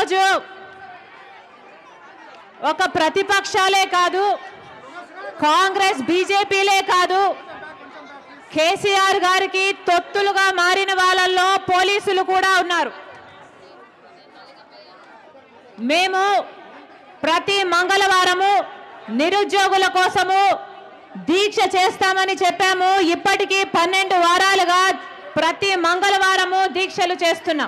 ఈరోజు ఒక ప్రతిపక్షాలే కాదు కాంగ్రెస్ బీజేపీలే కాదు కేసీఆర్ గారికి తొత్తులుగా మారిన వాళ్ళల్లో పోలీసులు కూడా ఉన్నారు మేము ప్రతి మంగళవారము నిరుద్యోగుల కోసము దీక్ష చేస్తామని చెప్పాము ఇప్పటికీ పన్నెండు వారాలుగా ప్రతి మంగళవారము దీక్షలు చేస్తున్నాం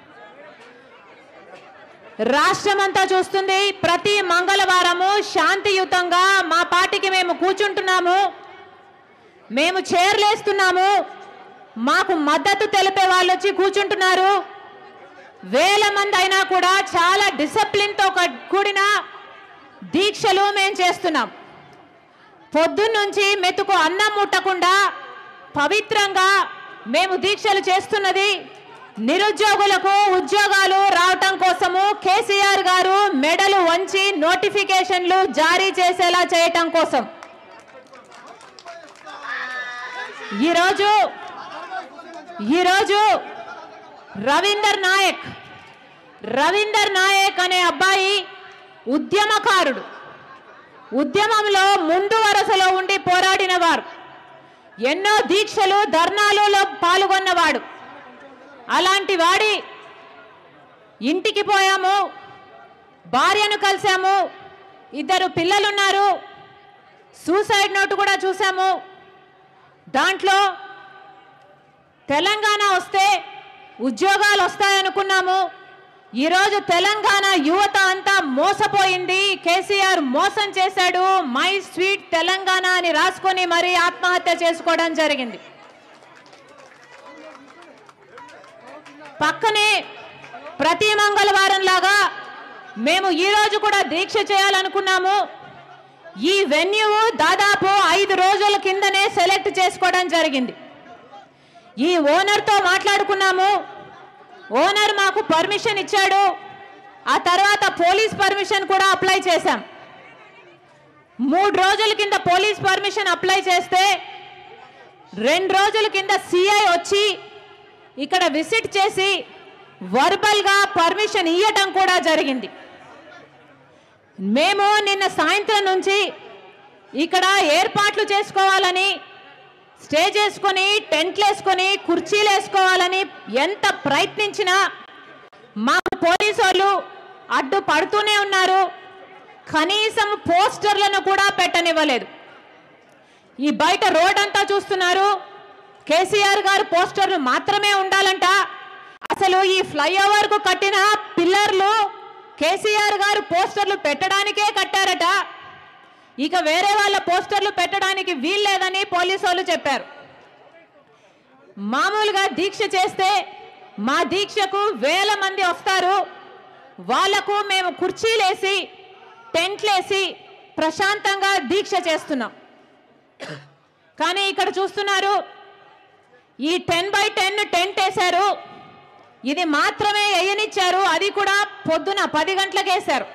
రాష్ట్రమంతా చూస్తుంది ప్రతి మంగళవారము శాంతియుతంగా మా పార్టీకి మేము కూర్చుంటున్నాము మేము చైర్లేస్తున్నాము మాకు మద్దతు తెలిపే వాళ్ళు వచ్చి కూర్చుంటున్నారు వేల మంది అయినా కూడా చాలా డిసిప్లిన్తో కూడిన దీక్షలు మేము చేస్తున్నాం పొద్దున్నుంచి మెతుకు అన్నం ముట్టకుండా పవిత్రంగా మేము దీక్షలు చేస్తున్నది నిరుద్యోగులకు ఉద్యోగాలు రావటం కోసము కేసీఆర్ గారు మెడలు వంచి నోటిఫికేషన్లు జారీ చేసేలా చేయటం కోసం ఈరోజు ఈరోజు రవీందర్ నాయక్ రవీందర్ నాయక్ అనే అబ్బాయి ఉద్యమకారుడు ఉద్యమంలో ముందు వరుసలో ఉండి పోరాడిన వారు ఎన్నో దీక్షలు ధర్నాలలో పాల్గొన్నవాడు అలాంటి వాడి ఇంటికి పోయాము భార్యను కలిసాము ఇద్దరు పిల్లలున్నారు సూసైడ్ నోట్ కూడా చూసాము దాంట్లో తెలంగాణ వస్తే ఉద్యోగాలు వస్తాయనుకున్నాము ఈరోజు తెలంగాణ యువత అంతా మోసపోయింది కేసీఆర్ మోసం చేశాడు మై స్వీట్ తెలంగాణ అని రాసుకొని మరీ ఆత్మహత్య చేసుకోవడం జరిగింది పక్కనే ప్రతి మంగళవారం లాగా మేము ఈ రోజు కూడా దీక్ష చేయాలనుకున్నాము ఈ వెన్యూ దాదాపు ఐదు రోజుల కిందనే సెలెక్ట్ చేసుకోవడం జరిగింది ఈ ఓనర్తో మాట్లాడుకున్నాము ఓనర్ మాకు పర్మిషన్ ఇచ్చాడు ఆ తర్వాత పోలీస్ పర్మిషన్ కూడా అప్లై చేశాం మూడు రోజుల కింద పోలీస్ పర్మిషన్ అప్లై చేస్తే రెండు రోజుల కింద సిఐ వచ్చి ఇక్కడ విజిట్ చేసి వర్బల్గా పర్మిషన్ ఇవ్వటం కూడా జరిగింది మేము నిన్న సాయంత్రం నుంచి ఇక్కడ ఏర్పాట్లు చేసుకోవాలని స్టేజ్ వేసుకొని టెంట్లు వేసుకొని కుర్చీలు వేసుకోవాలని ఎంత ప్రయత్నించినా మా పోలీసు వాళ్ళు అడ్డు పడుతూనే ఉన్నారు కనీసం పోస్టర్లను కూడా పెట్టనివ్వలేదు ఈ బయట రోడ్ అంతా చూస్తున్నారు కేసీఆర్ గారు పోస్టర్లు మాత్రమే ఉండాలంట అసలు ఈ ఫ్లైఓవర్ కు కట్టిన పిల్లర్లు కేసీఆర్ గారు పోస్టర్లు పెట్టడానికే కట్టారట ఇక వేరే వాళ్ళ పోస్టర్లు పెట్టడానికి వీల్లేదని పోలీసు వాళ్ళు చెప్పారు మామూలుగా దీక్ష చేస్తే మా దీక్షకు వేల మంది వస్తారు వాళ్లకు మేము కుర్చీలేసి టెంట్లేసి ప్రశాంతంగా దీక్ష చేస్తున్నాం కానీ ఇక్కడ చూస్తున్నారు ఈ టెన్ బై టెన్ టెంట్ వేశారు ఇది మాత్రమే వేయనిచ్చారు అది కూడా పొద్దున పది గంటలకు వేశారు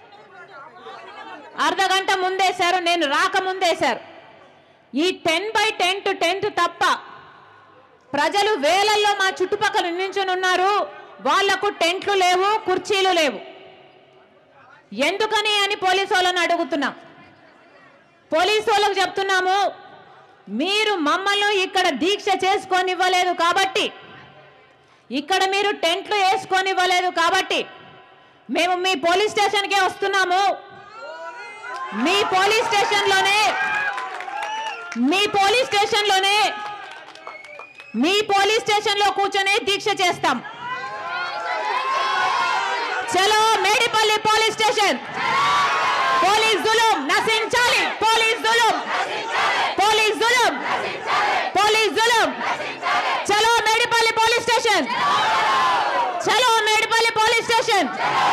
అర్ధ గంట ముందేశారు నేను రాక ముందేశారు ఈ టెన్ బై టెంట్ టెంట్ తప్ప ప్రజలు వేలల్లో మా చుట్టుపక్కల నించుని ఉన్నారు వాళ్లకు టెంట్లు లేవు కుర్చీలు లేవు ఎందుకని అని పోలీసు వాళ్ళని అడుగుతున్నాం పోలీసు వాళ్ళకు చెప్తున్నాము మీరు మమ్మల్ని ఇక్కడ దీక్ష చేసుకోనివ్వలేదు కాబట్టి ఇక్కడ మీరు టెంట్లు వేసుకొనివ్వలేదు కాబట్టి మేము మీ పోలీస్ స్టేషన్కే వస్తున్నాము మీ పోలీస్ స్టేషన్లోనే మీ పోలీస్ స్టేషన్లోనే మీ పోలీస్ స్టేషన్లో కూర్చొని దీక్ష చేస్తాం చలో మేడిపల్లి పోలీస్ స్టేషన్ పోలీస్ జులుం నశించాలి పోలీస్ జులుం పోలీస్ జులుం పోలీస్ జులుం చలో మేడిపల్లి పోలీస్ స్టేషన్ చలో మేడిపల్లి పోలీస్ స్టేషన్